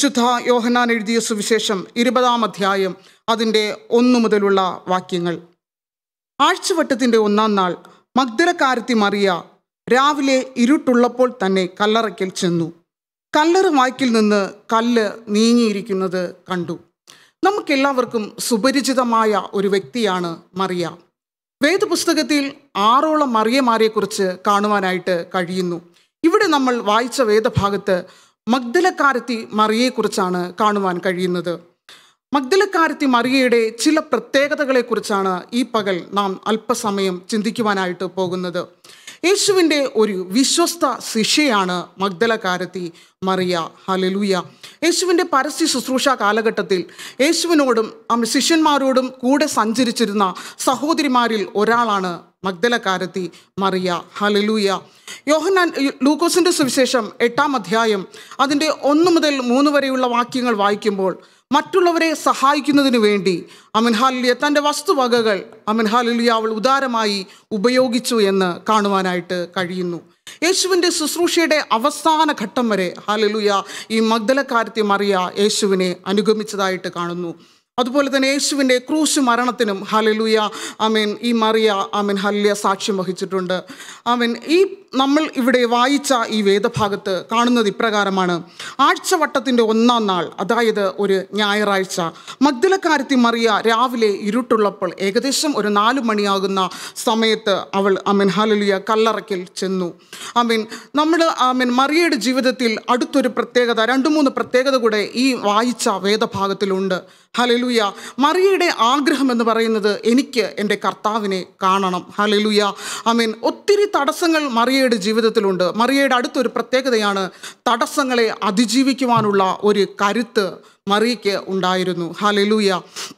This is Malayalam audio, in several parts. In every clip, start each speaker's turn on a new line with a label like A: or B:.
A: വിശുദ്ധ യോഹന്നാൻ എഴുതിയ സുവിശേഷം ഇരുപതാം അധ്യായം അതിൻ്റെ ഒന്നു മുതലുള്ള വാക്യങ്ങൾ ആഴ്ചവട്ടത്തിൻ്റെ ഒന്നാം നാൾ മഗ്ദലക്കാരത്തി മറിയ രാവിലെ ഇരുട്ടുള്ളപ്പോൾ തന്നെ കല്ലറയ്ക്കൽ ചെന്നു കല്ലറ വായ്ക്കിൽ നിന്ന് കല്ല് നീങ്ങിയിരിക്കുന്നത് കണ്ടു നമുക്കെല്ലാവർക്കും സുപരിചിതമായ ഒരു വ്യക്തിയാണ് മറിയ വേദപുസ്തകത്തിൽ ആറോളം മറിയമാരെക്കുറിച്ച് കാണുവാനായിട്ട് കഴിയുന്നു ഇവിടെ നമ്മൾ വായിച്ച വേദഭാഗത്ത് മഗ്ദലക്കാരത്തി മറിയെക്കുറിച്ചാണ് കാണുവാൻ കഴിയുന്നത് മഗ്ദലക്കാരത്തി മറിയയുടെ ചില പ്രത്യേകതകളെക്കുറിച്ചാണ് ഈ പകൽ നാം അല്പസമയം ചിന്തിക്കുവാനായിട്ട് പോകുന്നത് യേശുവിൻ്റെ ഒരു വിശ്വസ്ത ശിഷ്യയാണ് മഗ്ദലക്കാരത്തി മറിയ ഹലലൂയ യേശുവിൻ്റെ പരസ്യ ശുശ്രൂഷ കാലഘട്ടത്തിൽ യേശുവിനോടും അവൻ ശിഷ്യന്മാരോടും കൂടെ സഞ്ചരിച്ചിരുന്ന സഹോദരിമാരിൽ ഒരാളാണ് മഗ്ദലക്കാരത്തി മറിയ ഹലലൂയ യോഹന്നാൻ ലൂക്കോസിൻ്റെ സുവിശേഷം എട്ടാം അധ്യായം അതിൻ്റെ ഒന്ന് മുതൽ മൂന്ന് വരെയുള്ള വാക്യങ്ങൾ വായിക്കുമ്പോൾ മറ്റുള്ളവരെ സഹായിക്കുന്നതിന് വേണ്ടി അമൻ ഹാലിയ തൻ്റെ വസ്തുവകകൾ അമൻ ഹാലിയ അവൾ ഉദാരമായി ഉപയോഗിച്ചു എന്ന് കാണുവാനായിട്ട് കഴിയുന്നു യേശുവിൻ്റെ ശുശ്രൂഷയുടെ അവസാന ഘട്ടം വരെ ഹാലലുയ ഈ മഗ്ദലക്കാരത്തി മറിയ യേശുവിനെ അനുഗമിച്ചതായിട്ട് കാണുന്നു അതുപോലെ തന്നെ യേശുവിൻ്റെ ക്രൂശ് മരണത്തിനും ഹലലുയ ആമീൻ ഈ മറിയ ആമീൻ ഹല്യ സാക്ഷ്യം വഹിച്ചിട്ടുണ്ട് ആമീൻ ഈ നമ്മൾ ഇവിടെ വായിച്ച ഈ വേദഭാഗത്ത് കാണുന്നത് ഇപ്രകാരമാണ് ആഴ്ചവട്ടത്തിൻ്റെ ഒന്നാം നാൾ അതായത് ഒരു ഞായറാഴ്ച മഗ്ദലക്കാരത്തി മറിയ രാവിലെ ഇരുട്ടുള്ളപ്പോൾ ഏകദേശം ഒരു നാല് മണിയാകുന്ന സമയത്ത് അവൾ അമീൻ ഹലലുയ കല്ലറയ്ക്കൽ ചെന്നു ആമീൻ നമ്മൾ ആമീൻ മറിയയുടെ ജീവിതത്തിൽ അടുത്തൊരു പ്രത്യേകത രണ്ട് മൂന്ന് പ്രത്യേകത കൂടെ ഈ വായിച്ച വേദഭാഗത്തിലുണ്ട് ഹലലുയ മറിയയുടെ ആഗ്രഹം എന്ന് പറയുന്നത് എനിക്ക് എൻ്റെ കർത്താവിനെ കാണണം ഹലലുയ ഐ ഒത്തിരി തടസ്സങ്ങൾ മറിയയുടെ ജീവിതത്തിലുണ്ട് മറിയയുടെ അടുത്തൊരു പ്രത്യേകതയാണ് തടസ്സങ്ങളെ അതിജീവിക്കുവാനുള്ള ഒരു കരുത്ത് മറിയയ്ക്ക് ഉണ്ടായിരുന്നു ഹലലുയ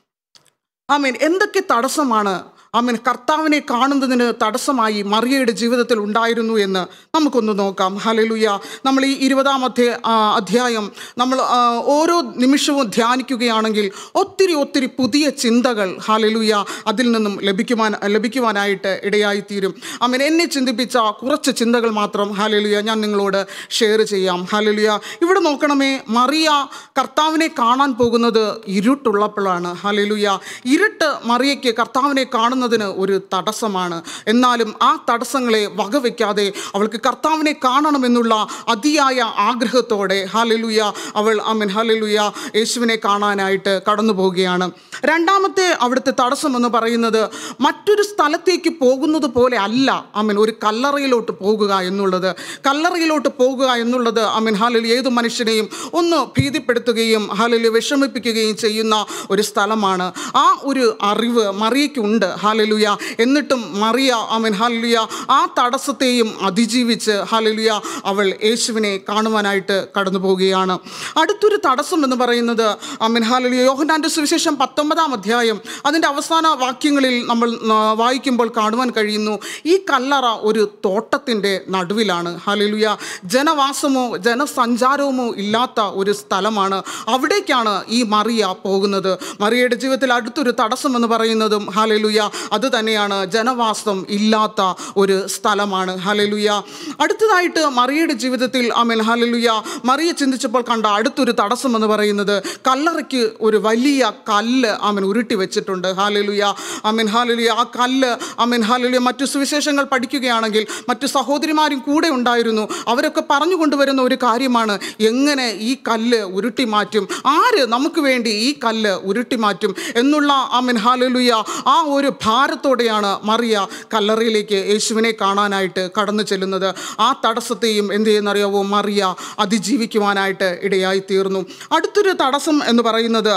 A: ആമീൻ എന്തൊക്കെ തടസ്സമാണ് ആമീൻ കർത്താവിനെ കാണുന്നതിന് തടസ്സമായി മറിയയുടെ ജീവിതത്തിൽ ഉണ്ടായിരുന്നു എന്ന് നമുക്കൊന്ന് നോക്കാം ഹലലുയ നമ്മൾ ഈ ഇരുപതാമത്തെ അധ്യായം നമ്മൾ ആ, ഓരോ നിമിഷവും ധ്യാനിക്കുകയാണെങ്കിൽ ഒത്തിരി ഒത്തിരി പുതിയ ചിന്തകൾ ഹലലുയ അതിൽ നിന്നും ലഭിക്കുവാൻ ലഭിക്കുവാനായിട്ട് ഇടയായിത്തീരും ആമീൻ എന്നെ ചിന്തിപ്പിച്ച കുറച്ച് ചിന്തകൾ മാത്രം ഹലലുയ ഞാൻ നിങ്ങളോട് ഷെയർ ചെയ്യാം ഹലലുയ ഇവിടെ നോക്കണമേ മറിയ കർത്താവിനെ കാണാൻ പോകുന്നത് ഇരുട്ടുള്ളപ്പോഴാണ് ഹലലുയ ഇരുട്ട് മറിയയ്ക്ക് കർത്താവിനെ കാണുന്നതിന് ഒരു തടസ്സമാണ് എന്നാലും ആ തടസ്സങ്ങളെ വകവെക്കാതെ അവൾക്ക് കർത്താവിനെ കാണണമെന്നുള്ള അതിയായ ആഗ്രഹത്തോടെ ഹലലുയ അവൾ അമൻ ഹലലുയ യേശുവിനെ കാണാനായിട്ട് കടന്നു പോവുകയാണ് രണ്ടാമത്തെ അവിടുത്തെ തടസ്സം എന്ന് പറയുന്നത് മറ്റൊരു സ്ഥലത്തേക്ക് പോകുന്നത് പോലെ അല്ല അമൻ ഒരു കല്ലറയിലോട്ട് പോകുക എന്നുള്ളത് കല്ലറയിലോട്ട് പോകുക എന്നുള്ളത് അമൻ ഹാലലി ഏത് മനുഷ്യനെയും ഒന്ന് ഭീതിപ്പെടുത്തുകയും ഹാലലി വിഷമിപ്പിക്കുകയും ചെയ്യുന്ന ഒരു സ്ഥലമാണ് ആ ഒരു അറിവ് മറിയയ്ക്കുണ്ട് ഹാലലുയ എന്നിട്ടും മറിയ അമൻ ഹാലലുയ ആ തടസ്സത്തെയും അതിജീവിച്ച് ഹാലലുയ അവൾ യേശുവിനെ കാണുവാനായിട്ട് കടന്നു പോവുകയാണ് അടുത്തൊരു തടസ്സം എന്ന് പറയുന്നത് അമൻ ഹാലലുയ യോഹനാൻ്റെ സുവിശേഷം പത്തൊമ്പതാം അധ്യായം അതിൻ്റെ അവസാന വാക്യങ്ങളിൽ നമ്മൾ ആ, വായിക്കുമ്പോൾ കാണുവാൻ കഴിയുന്നു ഈ കല്ലറ ഒരു തോട്ടത്തിൻ്റെ നടുവിലാണ് ഹാലലുയ ജനവാസമോ ജനസഞ്ചാരവുമോ ഇല്ലാത്ത ഒരു സ്ഥലമാണ് അവിടേക്കാണ് ഈ മറിയ പോകുന്നത് മറിയയുടെ ജീവിതത്തിൽ അടുത്തൊരു തടസ്സം എന്ന് പറയുന്നതും ഹലലുയ അത് തന്നെയാണ് ജനവാസം ഇല്ലാത്ത ഒരു സ്ഥലമാണ് ഹലലുയ അടുത്തതായിട്ട് മറിയയുടെ ജീവിതത്തിൽ അമൻ ഹലലുയ മറിയ ചിന്തിച്ചപ്പോൾ കണ്ട അടുത്തൊരു തടസ്സം എന്ന് പറയുന്നത് കല്ലറയ്ക്ക് ഒരു വലിയ കല്ല് അവൻ ഉരുട്ടി വെച്ചിട്ടുണ്ട് ഹാലലുയ അമൻ ഹാലലുയ ആ കല്ല് അമൻ ഹാലലുയ മറ്റു സുവിശേഷങ്ങൾ പഠിക്കുകയാണെങ്കിൽ മറ്റു സഹോദരിമാരും കൂടെ ഉണ്ടായിരുന്നു അവരൊക്കെ പറഞ്ഞു കൊണ്ടുവരുന്ന ഒരു കാര്യമാണ് എങ്ങനെ ഈ കല്ല് ഉരുട്ടി മാറ്റും ആര് നമുക്ക് വേണ്ടി ഈ കല്ല് ഉരുട്ടി മാറ്റും എന്നുള്ള അമൻ ഹാലലുയ ആ ഒരു ഭാരത്തോടെയാണ് മറിയ കല്ലറയിലേക്ക് യേശുവിനെ കാണാനായിട്ട് കടന്നു ചെല്ലുന്നത് ആ തടസ്സത്തെയും എന്ത് ചെയ്യുന്നറിയാവോ മറിയ അതിജീവിക്കുവാനായിട്ട് ഇടയായി തീർന്നു അടുത്തൊരു തടസ്സം എന്ന് പറയുന്നത്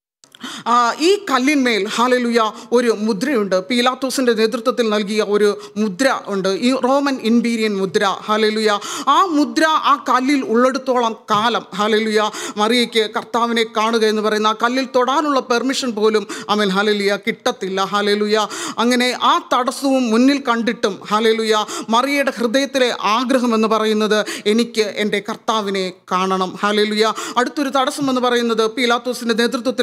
A: ആ, ഈ കല്ലിന്മേൽ ഹാലലുയ ഒരു മുദ്രയുണ്ട് പീലാത്തോസിൻ്റെ നേതൃത്വത്തിൽ നൽകിയ ഒരു മുദ്ര ഉണ്ട് ഈ റോമൻ ഇൻപീരിയൻ മുദ്ര ഹാലലുയ ആ മുദ്ര ആ കല്ലിൽ ഉള്ളിടത്തോളം കാലം ഹാലലുയ മറിയയ്ക്ക് കർത്താവിനെ കാണുക എന്ന് പറയുന്ന ആ കല്ലിൽ തൊടാനുള്ള പെർമിഷൻ പോലും അവൻ ഹാലലുയ കിട്ടത്തില്ല ഹാലലുയ അങ്ങനെ ആ തടസ്സവും മുന്നിൽ കണ്ടിട്ടും ഹാലലുയ മറിയയുടെ ഹൃദയത്തിലെ ആഗ്രഹം എന്ന് പറയുന്നത് എനിക്ക് എൻ്റെ കർത്താവിനെ കാണണം ഹാലലുയ അടുത്തൊരു തടസ്സം എന്ന് പറയുന്നത് പീലാത്തോസിൻ്റെ നേതൃത്വത്തിൽ തന്നെ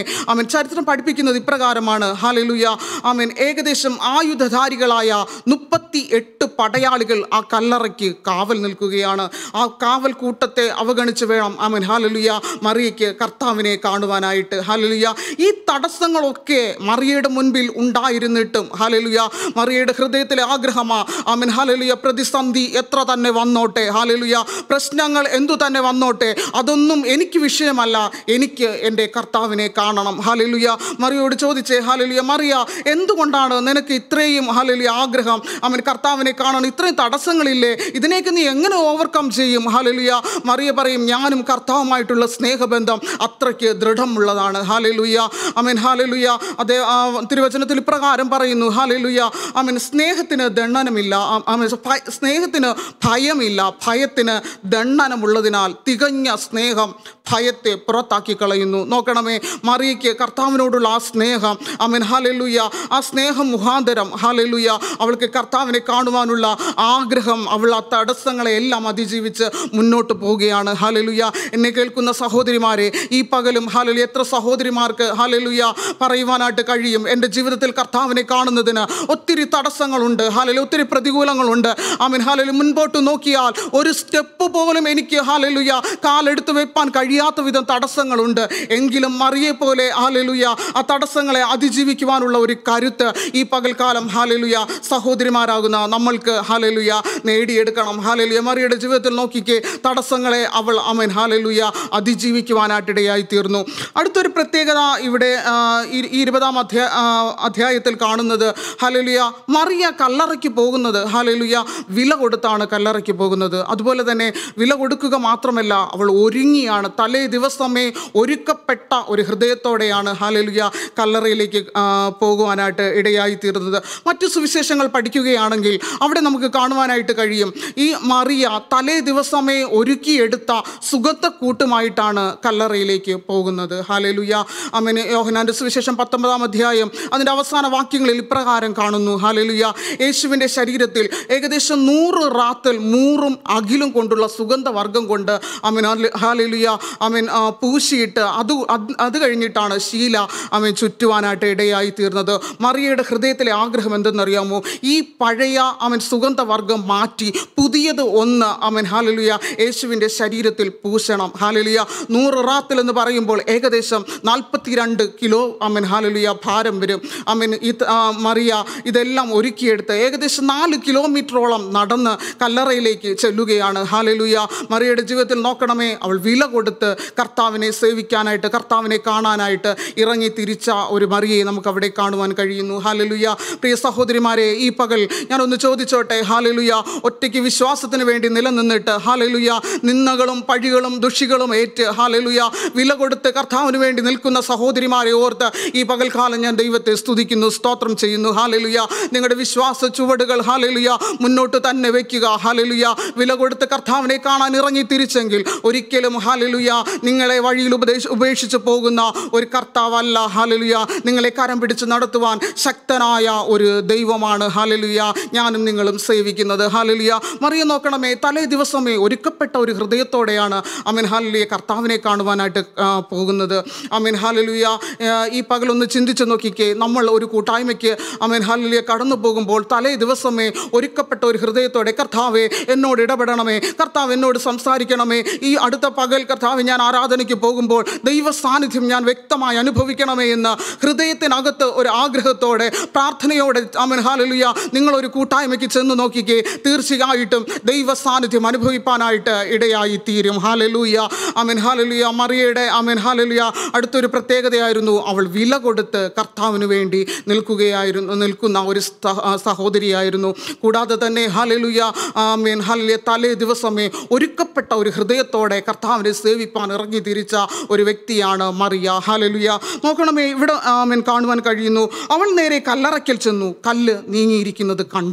A: ആമൻ ചരിത്രം പഠിപ്പിക്കുന്നത് ഇപ്രകാരമാണ് ഹാലലുയ ആമൻ ഏകദേശം ആയുധധാരികളായ മുപ്പത്തി എട്ട് പടയാളികൾ ആ കല്ലറയ്ക്ക് കാവൽ നിൽക്കുകയാണ് ആ കാവൽ കൂട്ടത്തെ അവഗണിച്ച് വേണം ആമൻ ഹാലലുയ മറിയയ്ക്ക് കർത്താവിനെ കാണുവാനായിട്ട് ഹാലലുയ ഈ തടസ്സങ്ങളൊക്കെ മറിയയുടെ മുൻപിൽ ഉണ്ടായിരുന്നിട്ടും ഹാലലുയ മറിയയുടെ ഹൃദയത്തിലെ ആഗ്രഹമാ ആമൻ ഹാലലുയ പ്രതിസന്ധി എത്ര തന്നെ വന്നോട്ടെ ഹാലലുയ പ്രശ്നങ്ങൾ എന്തു തന്നെ വന്നോട്ടെ അതൊന്നും എനിക്ക് വിഷയമല്ല എനിക്ക് എൻ്റെ കർത്താവിനെ കാണണം ഹാലലുയ മറിയോട് ചോദിച്ചേ ഹാലലുയ മറിയ എന്തുകൊണ്ടാണ് നിനക്ക് ഇത്രയും ഹാലലുയ ആഗ്രഹം അവൻ കർത്താവിനെ കാണണം ഇത്രയും തടസ്സങ്ങളില്ലേ ഇതിനെയൊക്കെ നീ എങ്ങനെ ഓവർകം ചെയ്യും ഹാലലുയ മറിയ പറയും ഞാനും കർത്താവുമായിട്ടുള്ള സ്നേഹബന്ധം അത്രയ്ക്ക് ദൃഢമുള്ളതാണ് ഹാലലുയ അമൻ ഹാലലുയ അതേ ആ, തിരുവചനത്തിൽ ഇപ്രകാരം പറയുന്നു ഹാലലുയ അമൻ സ്നേഹത്തിന് ദണ്ഡനമില്ല ആ- ആമേൻ ഭയ- സ്നേഹത്തിന് ഭയമില്ല ഭയത്തിന് ദണ്ഡനമുള്ളതിനാൽ തികഞ്ഞ സ്നേഹം ഭയത്തെ പുറത്താക്കി കളയുന്നു നോക്കണമേ മറിയയ്ക്ക് കർത്താവിനോടുള്ള ആ സ്നേഹം അമൻ ഹാലലുയ ആ സ്നേഹം മുഖാന്തരം ഹാലലുയ അവൾക്ക് കർത്താവിനെ കാണുവാനുള്ള ആഗ്രഹം അവൾ ആ തടസ്സങ്ങളെ എല്ലാം അതിജീവിച്ച് മുന്നോട്ട് പോവുകയാണ് ഹാലലുയ എന്നെ കേൾക്കുന്ന സഹോദരിമാരെ ഈ പകലും ഹാലലു എത്ര സഹോദരിമാർക്ക് ഹാലലുയ പറയുവാനായിട്ട് കഴിയും എൻ്റെ ജീവിതത്തിൽ കർത്താവിനെ കാണുന്നതിന് ഒത്തിരി തടസ്സങ്ങളുണ്ട് ഹാലലു ഒത്തിരി പ്രതികൂലങ്ങളുണ്ട് ആമൻ ഹാലലു മുൻപോട്ട് നോക്കിയാൽ ഒരു സ്റ്റെപ്പ് പോലും എനിക്ക് ഹാലലുയ കാലെടുത്ത് വെപ്പാൻ കഴിയാത്ത വിധം തടസ്സങ്ങളുണ്ട് എങ്കിലും മറിയെ പോലെ ഹാലലുയ ആ തടസ്സങ്ങളെ അതിജീവിക്കുവാനുള്ള ഒരു കരുത്ത് ഈ പകൽക്കാലം ഹാലലുയ സഹോദരിമാരാകുന്ന നമ്മൾക്ക് ഹാലലുയ നേടിയെടുക്കണം ഹാലലുയ മറിയുടെ ജീവിതത്തിൽ നോക്കിക്കേ തടസ്സങ്ങളെ അവൾ അമൻ ഹാലലുയ അതിജീവിക്കുവാനായിട്ടിടയായി തീർന്നു അടുത്തൊരു പ്രത്യേകത ഇവിടെ ആ, ഈ- ഈ ഇരുപതാം അധ്യായ ആ, അധ്യായത്തിൽ കാണുന്നത് ഹാലലുയ മറിയ കല്ലറയ്ക്ക് പോകുന്നത് ഹാലലുയ വില കൊടുത്താണ് കല്ലറയ്ക്ക് പോകുന്നത് അതുപോലെ തന്നെ വില കൊടുക്കുക മാത്രമല്ല അവൾ ഒരുങ്ങിയാണ് തലേ ദിവസമേ ഒരുക്കപ്പെട്ട ഒരു ഹൃദയത്തോടെയാണ് ഹാലലുയ കല്ലറയിലേക്ക് ആ, പോകുവാനായിട്ട് ഇടയായി തീർന്നത് മറ്റു സുവിശേഷങ്ങൾ പഠിക്കുകയാണെങ്കിൽ അവിടെ നമുക്ക് കാണുവാനായിട്ട് കഴിയും ഈ മറിയ തലേ ദിവസമേ ഒരുക്കിയെടുത്ത സുഗന്ധ കൂട്ടുമായിട്ടാണ് കല്ലറയിലേക്ക് പോകുന്നത് ഹാലലുയ അമ്മന് യോഹനാന്റെ സുവിശേഷം പത്തൊമ്പതാം അധ്യായം അതിൻ്റെ അവസാന വാക്യങ്ങളിൽ ഇപ്രകാരം കാണുന്നു ഹാലലുയ യേശുവിൻ്റെ ശരീരത്തിൽ ഏകദേശം നൂറ് റാത്തൽ മൂറും അഖിലും കൊണ്ടുള്ള സുഗന്ധവർഗം കൊണ്ട് അമൻ ഹാലലുയ അമൻ ആ, പൂശിയിട്ട് അത് അത് അത് കഴിഞ്ഞിട്ടാണ് ശീല അമൻ ചുറ്റുവാനായിട്ട് ഇടയായി തീർന്നത് മറിയയുടെ ഹൃദയത്തിലെ ആഗ്രഹം എന്തെന്നറിയാമോ ഈ പഴയ അവൻ സുഗന്ധവർഗം മാറ്റി പുതിയത് ഒന്ന് അവൻ ഹാലലുയ യേശുവിൻ്റെ ശരീരത്തിൽ പൂശണം ഹാലലുയ നൂറ് റാത്തിൽ എന്ന് പറയുമ്പോൾ ഏകദേശം നാൽപ്പത്തിരണ്ട് കിലോ അമൻ ഹാലലുയ ഭാരം വരും അമൻ ഇത് ആ, മറിയ ഇതെല്ലാം ഒരുക്കിയെടുത്ത് ഏകദേശം നാല് കിലോമീറ്ററോളം നടന്ന് കല്ലറയിലേക്ക് ചെല്ലുകയാണ് ഹാലലുയ മറിയയുടെ ജീവിതത്തിൽ നോക്കണമേ അവൾ വില കൊടുത്ത് കർത്താവിനെ സേവിക്കാനായിട്ട് കർത്താവിനെ കാണാനായിട്ട് ഇറങ്ങി തിരിച്ച ഒരു മറിയെ നമുക്ക് അവിടെ കാണുവാൻ കഴിയുന്നു ഹാലലുയ പ്രിയ സഹോദരിമാരെ ഈ പകൽ ഞാനൊന്ന് ചോദിച്ചോട്ടെ ഹാലലുയ ഒറ്റയ്ക്ക് വിശ്വാസത്തിന് വേണ്ടി നിലനിന്നിട്ട് ഹാലലുയ നിന്ദകളും പഴികളും ദുഷികളും ഏറ്റ് ഹാലലുയ വില കൊടുത്ത് കർത്താവിന് വേണ്ടി നിൽക്കുന്ന സഹോദരിമാരെ ഓർത്ത് ഈ പകൽക്കാലം ഞാൻ ദൈവത്തെ സ്തുതിക്കുന്നു സ്തോത്രം ചെയ്യുന്നു ഹാലലുയ നിങ്ങളുടെ വിശ്വാസ ചുവടുകൾ ഹാലലുയ മുന്നോട്ട് തന്നെ വെക്കുക ഹാലലുയ വില കൊടുത്ത് കർത്താവിനെ കാണാൻ ഇറങ്ങി തിരിച്ചെങ്കിൽ ഒരിക്കലും ഹാലലുയ നിങ്ങളെ വഴിയിൽ ഉപദേശ ഉപേക്ഷിച്ച് പോകുന്ന ഒരു കർത്താവല്ല ഹാലലുയ നിങ്ങളെ കരം പിടിച്ച് നടത്തുവാൻ ശക്തനായ ഒരു ദൈവമാണ് ഹാലലുയ ഞാനും നിങ്ങളും സേവിക്കുന്നത് ഹാലലുയ മറിയ നോക്കണമേ തലേ ദിവസമേ ഒരുക്കപ്പെട്ട ഒരു ഹൃദയത്തോടെയാണ് അമീൻ ഹാലലുയ കർത്താവിനെ കാണുവാനായിട്ട് ആ, പോകുന്നത് അമീൻ ഹാലലുയ ആ, ഈ പകലൊന്ന് ചിന്തിച്ച് നോക്കിക്കേ നമ്മൾ ഒരു കൂട്ടായ്മയ്ക്ക് അമീൻ ഹാലലുയ കടന്നു പോകുമ്പോൾ തലേ ദിവസമേ ഒരുക്കപ്പെട്ട ഒരു ഹൃദയത്തോടെ കർത്താവെ എന്നോട് ഇടപെടണമേ കർത്താവ് എന്നോട് സംസാരിക്കണമേ ഈ അടുത്ത പകൽ കർത്താവ് ഞാൻ ആരാധനയ്ക്ക് പോകുമ്പോൾ ദൈവ സാന്നിധ്യം ഞാൻ വ്യക്തമായി അനുഭവിക്കണമേ എന്ന് ഹൃദയത്തിനകത്ത് ഒരു ആഗ്രഹത്തോടെ പ്രാർത്ഥനയോടെ അമൻ ഹാലലുയ നിങ്ങളൊരു കൂട്ടായ്മയ്ക്ക് ചെന്ന് നോക്കിക്കേ തീർച്ചയായിട്ടും ദൈവ സാന്നിധ്യം അനുഭവിപ്പാനായിട്ട് ഇടയായി തീരും ഹാലലൂയ അമൻ ഹാലലുയ മറിയയുടെ അമൻ ഹാലലുയ അടുത്തൊരു പ്രത്യേകതയായിരുന്നു അവൾ വില കൊടുത്ത് കർത്താവിന് വേണ്ടി നിൽക്കുകയായിരുന്നു നിൽക്കുന്ന ഒരു സഹ- ആ, സഹോദരിയായിരുന്നു കൂടാതെ തന്നെ ഹാലലുയ ആമേൻ ഹാലലിയ തലേ ദിവസമേ ഒരുക്കപ്പെട്ട ഒരു ഹൃദയത്തോടെ കർത്താവിനെ സേവിപ്പാൻ ഇറങ്ങി തിരിച്ച ഒരു വ്യക്തിയാണ് മറിയ ഹാലലുയ നോക്കണമേ ഇവിടെ ആമേൻ കാണുവാൻ കഴിയുന്നു അവൾ നേരെ കല്ലറയ്ക്കൽ ചെന്നു കല്ല് നീങ്ങിയിരിക്കുന്നത് കണ്ടു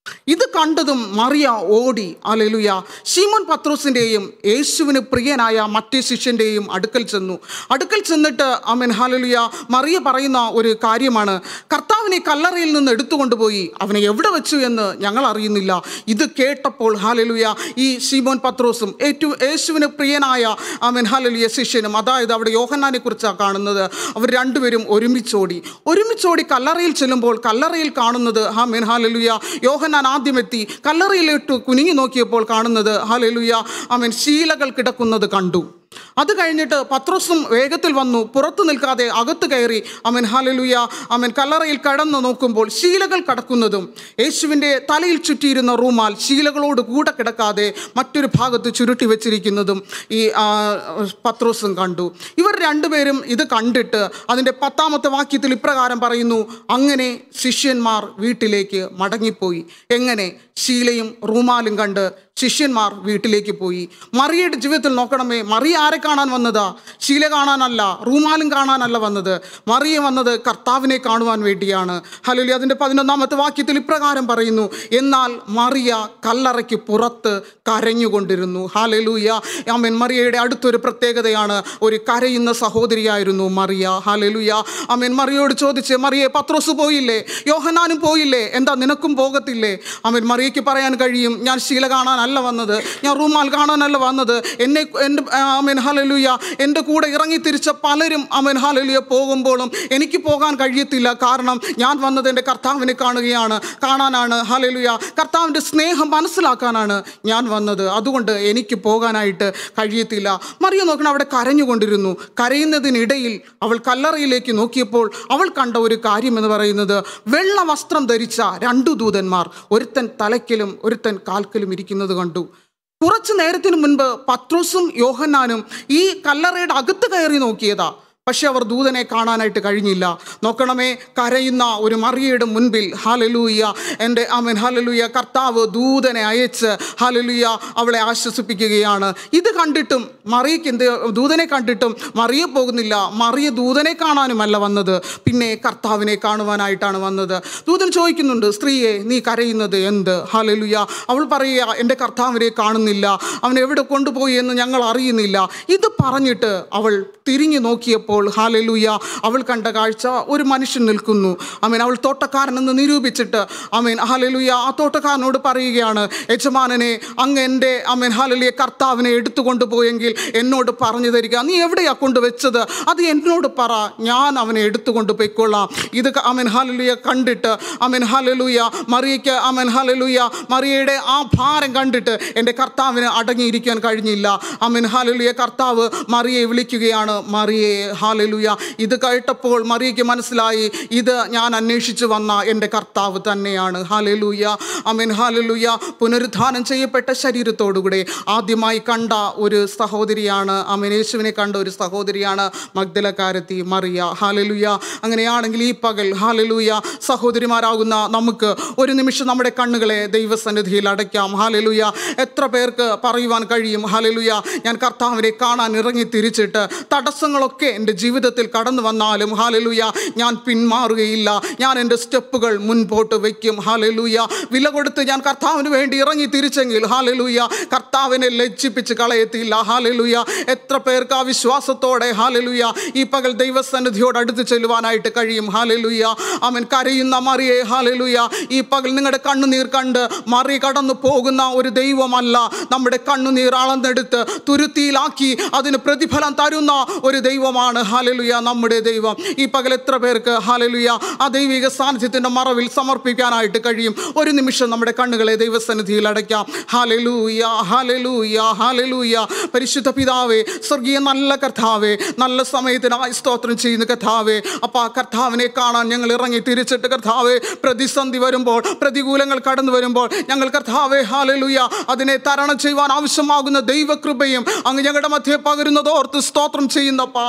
A: ഇത് കണ്ടതും മറിയ ഓടി അലലുയ ശീമോൻ പത്രോസിൻ്റെയും യേശുവിന് പ്രിയനായ മറ്റേ ശിഷ്യൻ്റെയും അടുക്കൽ ചെന്നു അടുക്കൽ ചെന്നിട്ട് അമൻ ഹാലലുയ മറിയ പറയുന്ന ഒരു കാര്യമാണ് കർത്താവിനെ കല്ലറയിൽ നിന്ന് എടുത്തുകൊണ്ടുപോയി അവനെ എവിടെ വെച്ചു എന്ന് ഞങ്ങൾ അറിയുന്നില്ല ഇത് കേട്ടപ്പോൾ ഹാലലുയ ഈ ശീമോൻ പത്രോസും ഏറ്റവും യേശുവിന് പ്രിയനായ അമൻ ഹാലലുയ ശിഷ്യനും അതായത് അവിടെ യോഹന്നാനെ കുറിച്ചാണ് കാണുന്നത് അവർ രണ്ടുപേരും ഒരുമിച്ചോടി ഒരുമിച്ചോടി കല്ലറയിൽ ചെല്ലുമ്പോൾ കല്ലറയിൽ കാണുന്നത് ഹാ മെൻ ഹാലലുയ യോഹന്നാൻ ആദ്യം എത്തി കല്ലറയിലിട്ട് കുനിഞ്ഞു നോക്കിയപ്പോൾ കാണുന്നത് ഹാലലുയ അമൻ ശീലകൾ കിടക്കുന്നത് കണ്ടു അത് കഴിഞ്ഞിട്ട് പത്രോസും വേഗത്തിൽ വന്നു പുറത്തു നിൽക്കാതെ അകത്ത് കയറി അമൻ ഹാലലുയ അമൻ കല്ലറയിൽ കടന്നു നോക്കുമ്പോൾ ശീലകൾ കടക്കുന്നതും യേശുവിൻ്റെ തലയിൽ ചുറ്റിയിരുന്ന റൂമാൽ ശീലകളോട് കൂടെ കിടക്കാതെ മറ്റൊരു ഭാഗത്ത് ചുരുട്ടി വെച്ചിരിക്കുന്നതും ഈ ആ, പത്രോസും കണ്ടു ഇവർ രണ്ടുപേരും ഇത് കണ്ടിട്ട് അതിൻ്റെ പത്താമത്തെ വാക്യത്തിൽ ഇപ്രകാരം പറയുന്നു അങ്ങനെ ശിഷ്യന്മാർ വീട്ടിലേക്ക് മടങ്ങിപ്പോയി എങ്ങനെ ശീലയും റൂമാലും കണ്ട് ശിഷ്യന്മാർ വീട്ടിലേക്ക് പോയി മറിയയുടെ ജീവിതത്തിൽ നോക്കണമേ മറിയ ആരെ കാണാൻ വന്നതാ ശീല കാണാനല്ല റൂമാലും കാണാനല്ല വന്നത് മറിയ വന്നത് കർത്താവിനെ കാണുവാൻ വേണ്ടിയാണ് ഹലുലി അതിൻ്റെ പതിനൊന്നാമത്തെ വാക്യത്തിൽ ഇപ്രകാരം പറയുന്നു എന്നാൽ മറിയ കല്ലറയ്ക്ക് പുറത്ത് കരഞ്ഞുകൊണ്ടിരുന്നു ഹാലലൂയ ആമൻ മറിയയുടെ അടുത്തൊരു പ്രത്യേകതയാണ് ഒരു കരയുന്ന സഹോദരിയായിരുന്നു മറിയ ഹാലലൂയ ആമൻ മറിയോട് ചോദിച്ച് മറിയെ പത്രോസ് പോയില്ലേ യോഹനാനും പോയില്ലേ എന്താ നിനക്കും പോകത്തില്ലേ ആമൻ മറിയയ്ക്ക് പറയാൻ കഴിയും ഞാൻ ശീല കാണാനല്ല വന്നത് ഞാൻ റൂമാൽ കാണാനല്ല വന്നത് എന്നെ എൻ്റെ ആമൻ ഹാലലൂയ എൻ്റെ കൂടെ ഇറങ്ങി തിരിച്ച പലരും ആമൻ ഹാലലൂയ പോകുമ്പോഴും എനിക്ക് പോകാൻ കഴിയത്തില്ല കാരണം ഞാൻ വന്നത് എൻ്റെ കർത്താവിനെ കാണുകയാണ് കാണാനാണ് ഹാലലൂയ കർത്താവിൻ്റെ സ്നേഹം മനസ്സിലാക്കാനാണ് ഞാൻ വന്നത് അതുകൊണ്ട് എനിക്ക് പോകാനായിട്ട് കഴിയത്തില്ല മറിയ നോക്കണം അവിടെ കരഞ്ഞുകൊണ്ടിരുന്നു കരയുന്നതിനിടയിൽ അവൾ കല്ലറയിലേക്ക് നോക്കിയപ്പോൾ അവൾ കണ്ട ഒരു കാര്യം എന്ന് പറയുന്നത് വെള്ള വസ്ത്രം ധരിച്ച രണ്ടു ദൂതന്മാർ ഒരുത്തൻ തലയ്ക്കലും ഒരുത്തൻ കാൽക്കലും ഇരിക്കുന്നത് കണ്ടു കുറച്ചു നേരത്തിന് മുൻപ് പത്രോസും യോഹന്നാനും ഈ കല്ലറയുടെ അകത്ത് കയറി നോക്കിയതാ പക്ഷെ അവർ ദൂതനെ കാണാനായിട്ട് കഴിഞ്ഞില്ല നോക്കണമേ കരയുന്ന ഒരു മറിയയുടെ മുൻപിൽ ഹാലലൂയ എൻ്റെ അമൻ ഹാലലൂയ കർത്താവ് ദൂതനെ അയച്ച് ഹാലലൂയ അവളെ ആശ്വസിപ്പിക്കുകയാണ് ഇത് കണ്ടിട്ടും മറിയയ്ക്ക് എന്ത് ദൂതനെ കണ്ടിട്ടും മറിയ പോകുന്നില്ല മറിയ ദൂതനെ കാണാനുമല്ല വന്നത് പിന്നെ കർത്താവിനെ കാണുവാനായിട്ടാണ് വന്നത് ദൂതൻ ചോദിക്കുന്നുണ്ട് സ്ത്രീയെ നീ കരയുന്നത് എന്ത് ഹാലലുയ അവൾ പറയുക എൻ്റെ കർത്താവിനെ കാണുന്നില്ല അവൻ എവിടെ കൊണ്ടുപോയി എന്ന് ഞങ്ങൾ അറിയുന്നില്ല ഇത് പറഞ്ഞിട്ട് അവൾ തിരിഞ്ഞു നോക്കിയപ്പോൾ ഹാലലുയ അവൾ കണ്ട കാഴ്ച ഒരു മനുഷ്യൻ നിൽക്കുന്നു അമീൻ അവൾ തോട്ടക്കാരനെന്ന് നിരൂപിച്ചിട്ട് അമീൻ ഹാലലുയ ആ തോട്ടക്കാരനോട് പറയുകയാണ് യജമാനനെ അങ്ങ് എൻ്റെ അമീൻ ഹാലലിയ കർത്താവിനെ എടുത്തു കൊണ്ടുപോയെങ്കിൽ എന്നോട് പറഞ്ഞു തരിക നീ എവിടെയാ കൊണ്ടുവച്ചത് അത് എന്നോട് പറ ഞാൻ അവനെ എടുത്തു കൊണ്ടുപോയിക്കൊള്ളാം ഇത് അമൻ ഹാലലുയ കണ്ടിട്ട് അമൻ ഹാലലുയ മറിയയ്ക്ക് അമൻ ഹാലലുയ മറിയയുടെ ആ ഭാരം കണ്ടിട്ട് എൻ്റെ കർത്താവിന് അടങ്ങിയിരിക്കാൻ കഴിഞ്ഞില്ല അമൻ ഹാലലുയ കർത്താവ് മറിയെ വിളിക്കുകയാണ് മറിയെ ഹാലലുയ ഇത് കേട്ടപ്പോൾ മറിയയ്ക്ക് മനസ്സിലായി ഇത് ഞാൻ അന്വേഷിച്ചു വന്ന എൻ്റെ കർത്താവ് തന്നെയാണ് ഹാലലുയ അമൻ ഹാലലുയ പുനരുദ്ധാനം ചെയ്യപ്പെട്ട ശരീരത്തോടുകൂടെ ആദ്യമായി കണ്ട ഒരു സഹോദരിയാണ് അമൻ യേശുവിനെ കണ്ട ഒരു സഹോദരിയാണ് മഗ്ദലക്കാരത്തി മറിയ ഹാലലുയ അങ്ങനെയാണെങ്കിൽ ഈ പകൽ ഹാലലുയ സഹോദരിമാരാകുന്ന നമുക്ക് ഒരു നിമിഷം നമ്മുടെ കണ്ണുകളെ ദൈവസന്നിധിയിൽ അടയ്ക്കാം ഹാലലുയ എത്ര പേർക്ക് പറയുവാൻ കഴിയും ഹാലലുയ ഞാൻ കർത്താവിനെ കാണാൻ ഇറങ്ങി തിരിച്ചിട്ട് തടസ്സങ്ങളൊക്കെ എൻ്റെ ജീവിതത്തിൽ കടന്നു വന്നാലും ഹാലലുയ ഞാൻ പിന്മാറുകയില്ല ഞാൻ എൻ്റെ സ്റ്റെപ്പുകൾ മുൻപോട്ട് വയ്ക്കും ഹാലലുയ വില കൊടുത്ത് ഞാൻ കർത്താവിന് വേണ്ടി ഇറങ്ങി തിരിച്ചെങ്കിൽ ഹാലലുയ കർത്താവിനെ ലജ്ജിപ്പിച്ച് കളയത്തില്ല ഹാലലുയ എത്ര പേർക്ക് ആ വിശ്വാസത്തോടെ ഹാലലുയ ഈ പകൽ ദൈവസന്നിധിയോട് അടുത്ത് ചെല്ലുവാനായിട്ട് കഴിയും ഹാലലുയ അവൻ കരയുന്ന മറിയെ ഹാലലുയ ഈ പകൽ നിങ്ങളുടെ കണ്ണുനീർ കണ്ട് മറി കടന്നു പോകുന്ന ഒരു ദൈവമല്ല നമ്മുടെ കണ്ണുനീർ അളന്നെടുത്ത് തുരുത്തിയിലാക്കി അതിന് പ്രതിഫലം തരുന്ന ഒരു ദൈവമാണ് ഹാലലുയ നമ്മുടെ ദൈവം ഈ പകൽ എത്ര പേർക്ക് ഹാലലുയ ആ ദൈവിക സാന്നിധ്യത്തിൻ്റെ മറവിൽ സമർപ്പിക്കാനായിട്ട് കഴിയും ഒരു നിമിഷം നമ്മുടെ കണ്ണുകളെ ദൈവസന്നിധിയിൽ അടയ്ക്കാം ഹാലലൂയ ഹാലലൂയ ഹാലലൂയ പരിശുദ്ധ പിതാവേ സ്വർഗീയ നല്ല കർത്താവേ നല്ല സമയത്തിനായി സ്തോത്രം ചെയ്യുന്ന കർത്താവേ അപ്പം ആ കർത്താവിനെ കാണാൻ ഞങ്ങൾ ഇറങ്ങി തിരിച്ചിട്ട് കർത്താവേ പ്രതിസന്ധി വരുമ്പോൾ പ്രതികൂലങ്ങൾ കടന്നു വരുമ്പോൾ ഞങ്ങൾ കർത്താവേ ഹാലലൂയ അതിനെ തരണം ചെയ്യുവാൻ ആവശ്യമാകുന്ന ദൈവകൃപയും അങ്ങ് ഞങ്ങളുടെ മധ്യേ പകരുന്നത് ഓർത്ത് സ്തോത്രം ചെയ്യുന്നപ്പാ ഹാലലൂയ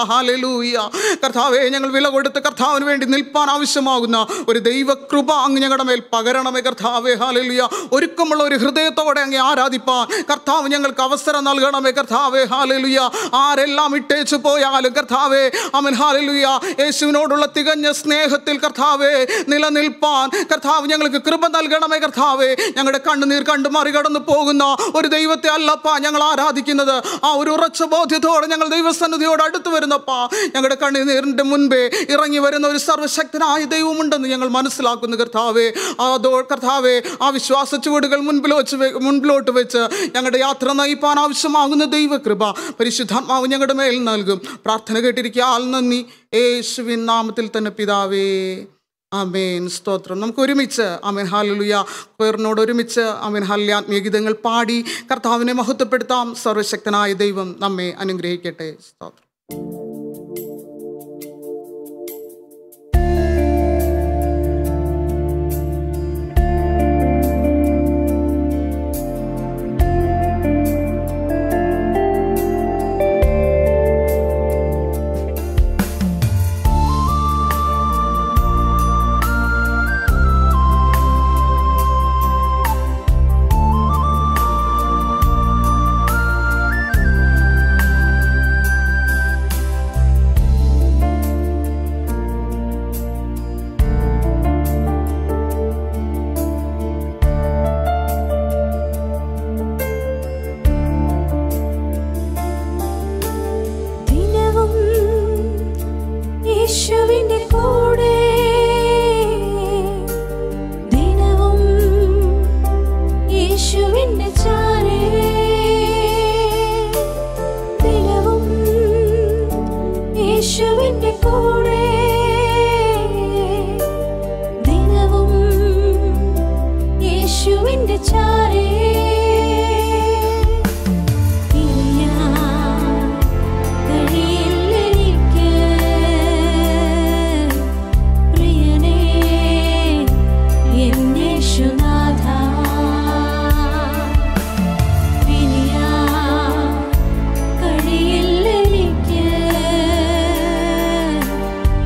A: ഹാലലൂയ കർത്താവെ ഞങ്ങൾ വില കൊടുത്ത് കർത്താവിന് വേണ്ടി നിൽപ്പാൻ ആവശ്യമാകുന്ന ഒരു ദൈവകൃപ അങ്ങ് ഞങ്ങളുടെ മേൽ പകരണമേ കർത്താവെ ഹാലലുയ ഒരുക്കമുള്ള ഒരു ഹൃദയത്തോടെ അങ്ങ് ആരാധിപ്പാൻ കർത്താവ് ഞങ്ങൾക്ക് അവസരം നൽകണമേ കർത്താവെ ഹാലലുയ ആരെല്ലാം ഇട്ടേച്ചു പോയാലും കർത്താവെ അമൻ ഹാലലുയ യേശുവിനോടുള്ള തികഞ്ഞ സ്നേഹത്തിൽ കർത്താവെ നിലനിൽപ്പാൻ കർത്താവ് ഞങ്ങൾക്ക് കൃപ നൽകണമേ കർത്താവെ ഞങ്ങളുടെ കണ്ണുനീർ കണ്ട് മറികടന്നു പോകുന്ന ഒരു ദൈവത്തെ അല്ലപ്പാ ഞങ്ങൾ ആരാധിക്കുന്നത് ആ ഒരു ഉറച്ച ബോധ്യത്തോടെ ഞങ്ങൾ ദൈവസന്നിധിയോട് അടുത്ത് വരുന്നപ്പാ ഞങ്ങളുടെ കണ്ണുനീരിൻ്റെ മുൻപേ ഇറങ്ങി വരുന്ന ഒരു സർവശക്തനായ ദൈവമുണ്ടെന്ന് ഞങ്ങൾ മനസ്സിലാക്കുന്നു കർത്താവെ അതോ കർത്താവെ ആ വിശ്വാസ ചുവടുകൾ മുൻപിൽ വെച്ച് വെ- മുൻപിലോട്ട് വെച്ച് ഞങ്ങളുടെ യാത്ര നയിപ്പാൻ ആവശ്യമാകുന്ന ദൈവകൃപ പരിശുദ്ധാത്മാവ് ഞങ്ങളുടെ മേൽ നൽകും പ്രാർത്ഥന കേട്ടിരിക്കുക ആൾ നന്ദി യേശുവിൻ നാമത്തിൽ തന്നെ പിതാവേ അമേൻ സ്തോത്രം നമുക്ക് ഒരുമിച്ച് അമേൻ ഹാലുയ പേറിനോട് ഒരുമിച്ച് അമേൻ ഹാലിലെ ആത്മീയ ഗീതങ്ങൾ പാടി കർത്താവിനെ മഹത്വപ്പെടുത്താം സർവശക്തനായ ദൈവം നമ്മെ അനുഗ്രഹിക്കട്ടെ സ്തോത്രം
B: ദിനവും യേശുവിന്റെ കൂടെ ദിനവും യേശുവിന്റെ ചാരേ ദിനവും യേശുവിന്റെ കൂടെ ദിനവും യേശുവിന്റെ ചാരേ കഴിയില്ലെനിക്ക് പ്രിയനേ എന്നേശുനാഥ പിരിയാൻ കഴിയില്ലെനിക്ക്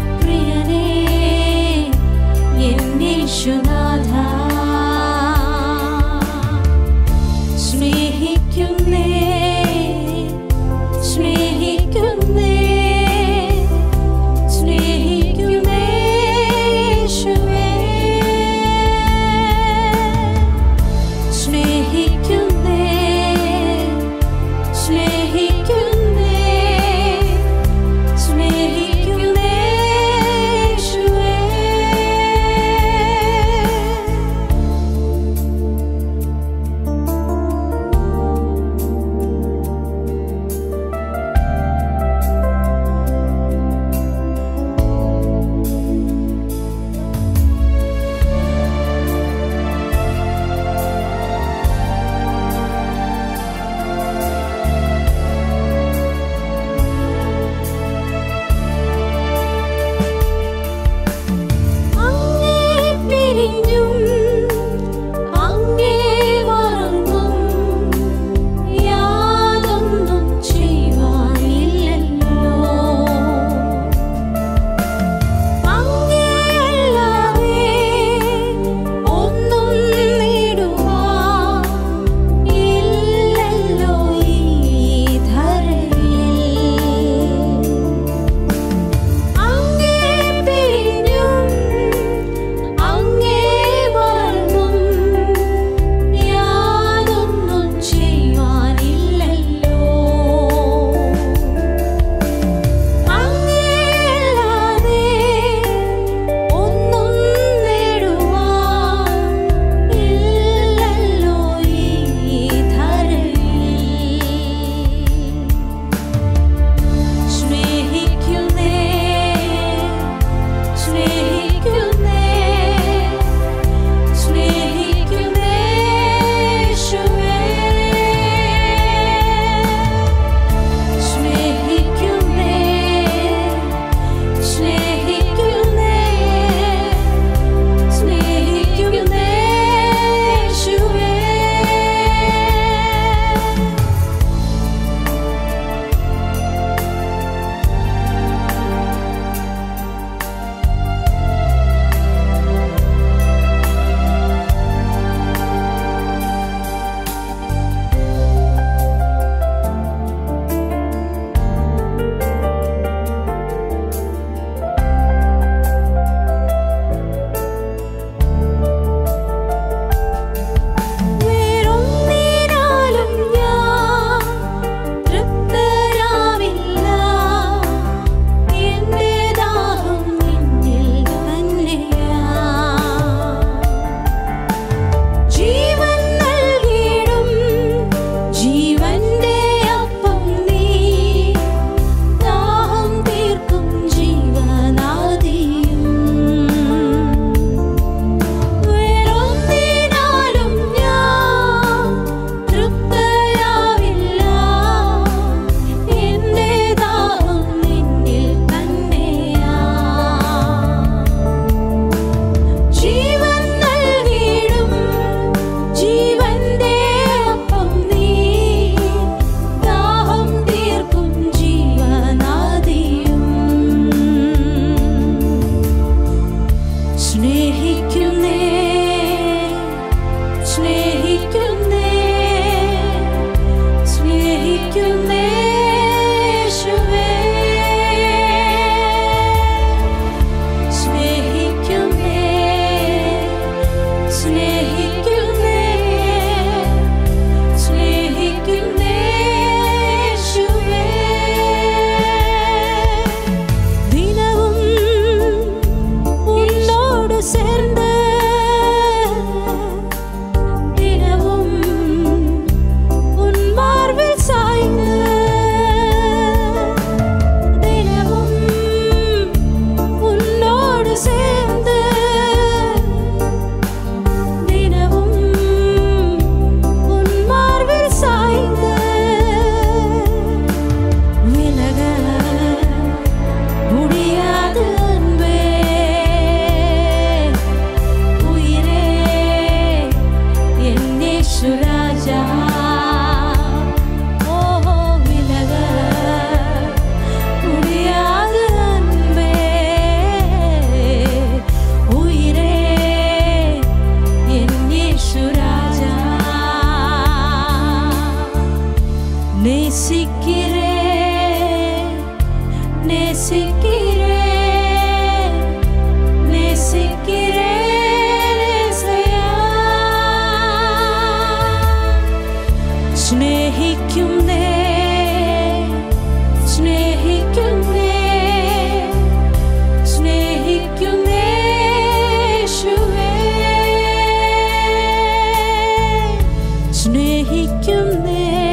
B: നേസിക്കിരേ നേസിക്കിരേ യേശയ്യാ. സ്നേഹിക്കുന്നേ സ്നേഹിക്കുന്നേ സ്നേഹിക്കുന്നേ യേശുവേ സ്നേഹിക്കുന്നേ